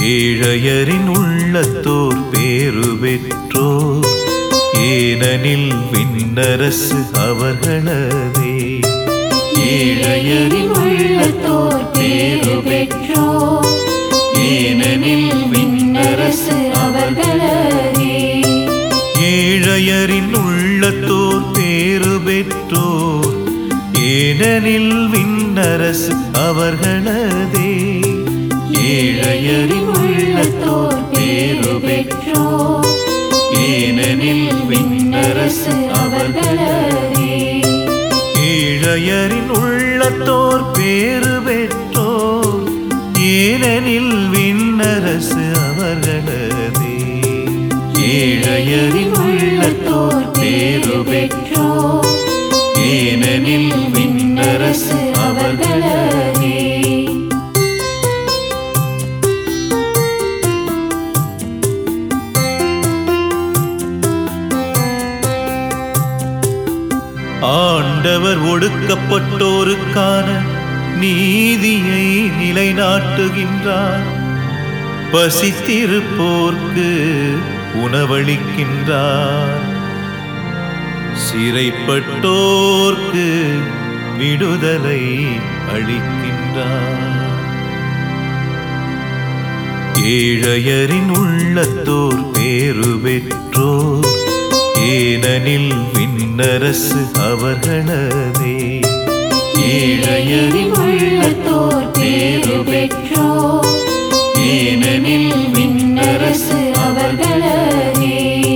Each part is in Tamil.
ஏழையரின் உள்ளத்தோர் பேரு பெற்றோர் ஏனெனில் விண்ணரசு அவர்களதே ஏழையரின் உள்ளத்தோர் பேரு பெற்றோர் ஏனெனில் விண்ணரசு அவர்களே ஏழையரின் உள்ளத்தோர் பேரு பெற்றோர் ஏனெனில் விண்ணரசு அவர்களதே ஏழையரின் உள்ளத்தோர் பேரு பெற்றோர் ஏனெனில் விண்ணரசு அவர்களே ஏழையரின் உள்ளத்தோர் பேரு பெற்றோர் ஏனெனில் விண்ணரசு அவர்களதே ஏழையரின் உள்ளத்தோர் பேரு பெற்றோர் ஏனெனில் விண்ணரசு அவர்களே ஆண்டவர் ஒடுக்கப்பட்டோருக்கான நீதியை நிலைநாட்டுகின்றார் பசித்திருப்போர்க்கு உணவளிக்கின்றார் சிறைப்பட்டோர்க்கு விடுதலை அளிக்கின்றார் ஏழையரின் உள்ளத்தோர் பேரு பெற்றோர் ஏனெனில் விண்ணரசு அவர்களதே ஏழையரின் உள்ளத்தோர் பேரு பெற்றோர் ஏனெனில் விண்ணரசு அவர்களே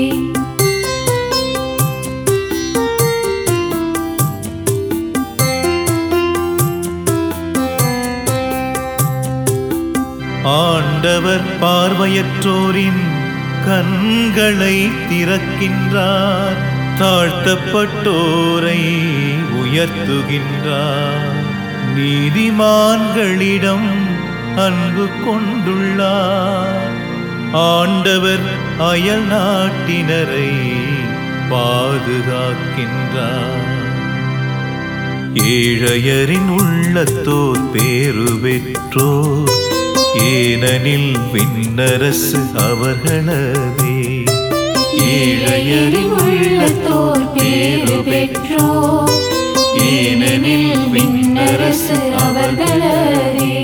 ஆண்டவர் பார்வையற்றோரின் கண்களை திறக்கின்றார் தாழ்த்தப்பட்டோரை உயர்த்துகின்றார் நீதிமான்களிடம் அன்பு கொண்டுள்ளார் ஆண்டவர் அயல் நாட்டினரை பாதுகாக்கின்றார் ஏழையரின் உள்ளத்தோர் பேரு பெற்றோர் ஏனெனில் விண்ணரசு அவர்களதே ஏழையரின் உள்ளத்தோர் பேரு பெற்றோர் ஏனெனில் விண்ணரசு அவர்களே